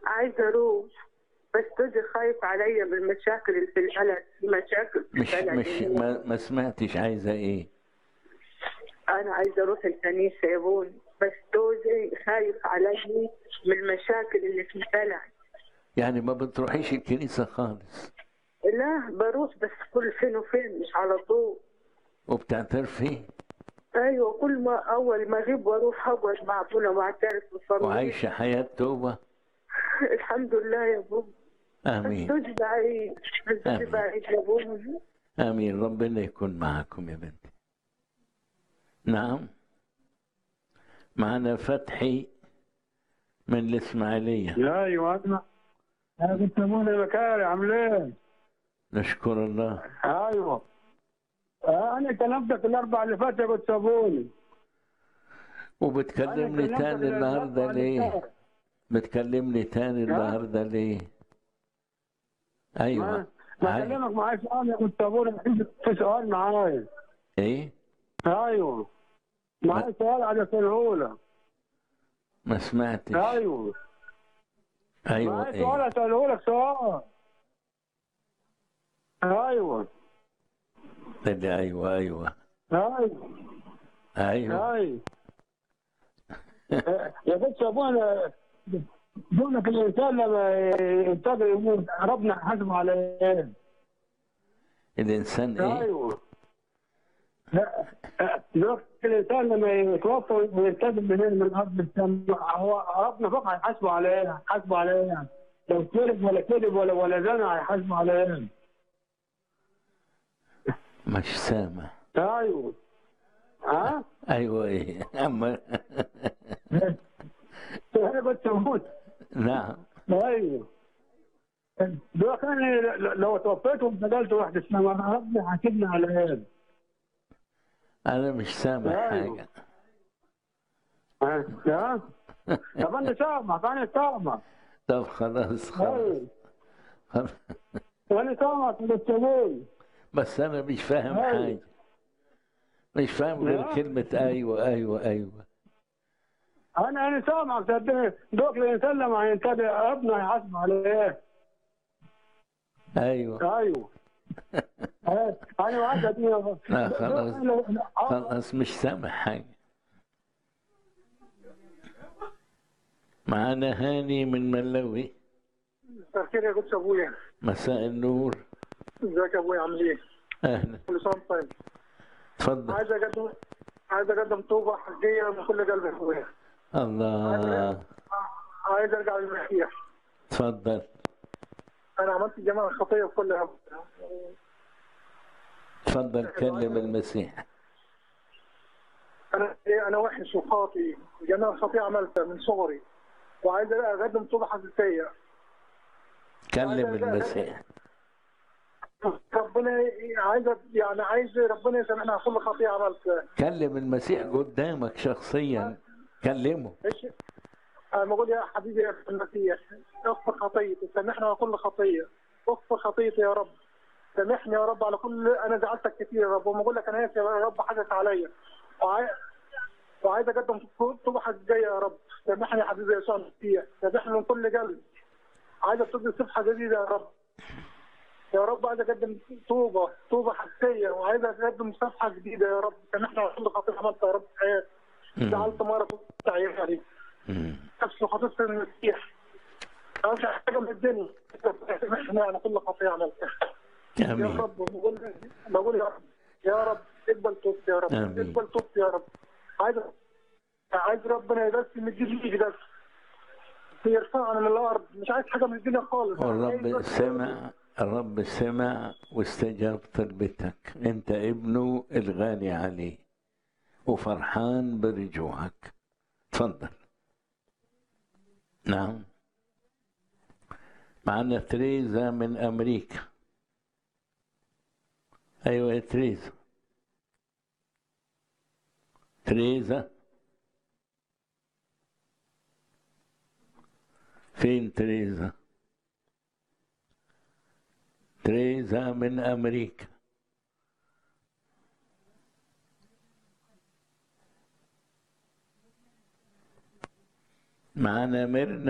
عايزة أروح بس جوزي خايف عليا من المشاكل اللي في البلد في مشاكل في مش البلد مش ما, ما سمعتش عايزة ايه أنا عايزة أروح الكنيسة يا بوني بس جوزي خايف علي من المشاكل اللي في البلد يعني ما بتروحيش الكنيسة خالص لا بروح بس كل فين وفين مش على طول وبتعترفي ايوه كل ما اول ما اغيب واروح اقعد مع ابونا واعترف بصلي وعايشة حياة توبة الحمد لله يا ابونا بس آمين جوزي بعيد بس جوزي آمين. بعيد يا ابونا آمين ربنا يكون معكم يا بنتي نعم معنا فتحي من الإسماعيلية يا ايوه انا انا كنت ابونا بكاري عامل ايه؟ نشكر الله ايوه آه، انا كلمتك الاربع اللي فاتت كنت ابوني وبتكلمني أنا تاني كلمتك النهاردة الأربع اللي ليه فاتت. بتكلمني تاني النهاردة ليه أيوة ما عاي- بكلمك معايا سؤال يا كنت ابوني في سؤال معايا إيه ايوه معايا سؤال على سنهولة ما سمعتش ايوه أيوة معايا سؤال إيه اساله لك سؤال ايوه اللي أيوة أيوة ايوه أيوة ايوه يا بنت ابونا بقول لك الانسان لما ينتظر يموت ربنا حاسبه على ايه؟ الإنسان إيه ايوه لا دلوقتي الانسان لما يتوفى وينتقل منين من ارض السماء هو ربنا فوق هيحاسبه على ايه؟ هيحاسبه على ايه يعني؟ لو كذب ولا كذب ولا ولا زنى هيحاسبه على ايه؟ مش سامع ايوه ها؟ أيوة إيه أما انا كنت اموت نعم ايوه دلوقتي انا لو توفيت وانتقلت واحد السماء ربنا حاسبني على ايه؟ أنا مش سامع أيوة. حاجة ها؟ ها؟ طب انا سامع انا سامع طب خلاص خلاص ايوه خلاص. وانا سامع كنت ابوي بس أنا مش فاهم أيوة. حاجة مش فاهم غير لا. كلمة أيوة أيوة أيوة انا انا سامع صدقني دوك الانسان لما ينتبه ربنا يحاسبه على ايه؟ أيوة ايوه إيه، انا وعد الدنيا لا، خلاص. لو- لو- خلاص مش سامع حاجة معانا هاني من ملوي مساء الخير يا قدس ابويا مساء النور ازيك يا ابويا عامل ايه؟ أهلا كل سنه وأنت طيب تفضل عايز اقدم عايز اقدم توبه حقيقيه من كل قلبي يا ابويا الله عايز ارجع للمسيح تفضل انا عملت جميع الخطيه كلها تفضل كلم المسيح انا إيه، انا وحش وخاطي جميع الخطيه عملتها من صغري وعايز اقدم توبه حقيقيه كلم المسيح ربنا ي- عايز يعني عايز ربنا يسامحنا على كل خطيه عملتها كلم المسيح قدامك شخصيا كلمه ايش انا بقول يا حبيبي يا المسيح اغفر خطيتي سامحني على كل خطيه اغفر خطيتي يا رب سامحني يا رب على كل انا زعلتك كتير يا رب وما اقول لك انا اسف يا رب حقك عليا وعاي... وعايز اقدم توبه حقيقيه يا رب سامحني يا حبيبي يسوع المسيح سامحني من كل قلب عايز ابتدي صفحه جديده يا رب يا رب عايز اقدم توبه توبه حقيقيه وعايز اقدم صفحه جديده يا رب سامحني على كل خطيه عملتها يا رب في حياتي زعلت مره كنت عيالي مم. نفس خطية المسيح أنا مش حاجة من الدنيا سامحني على كل خطية عملتها يا امين رب بقول بقول يا رب يا رب اقبل توبتي يا رب آمين. اقبل توبتي يا رب عايز عايز ربنا بس يمد لي بس يرفعني من الارض مش عايز حاجه من الدنيا خالص والرب عايز بس- سمع الرب سمع واستجاب طلبتك انت ابنه الغالي عليه وفرحان برجوعك تفضل نعم معنا تريزا من امريكا ايوه يا تريزا تريزا فين تريزا تريزا من أمريكا معنا ميرنا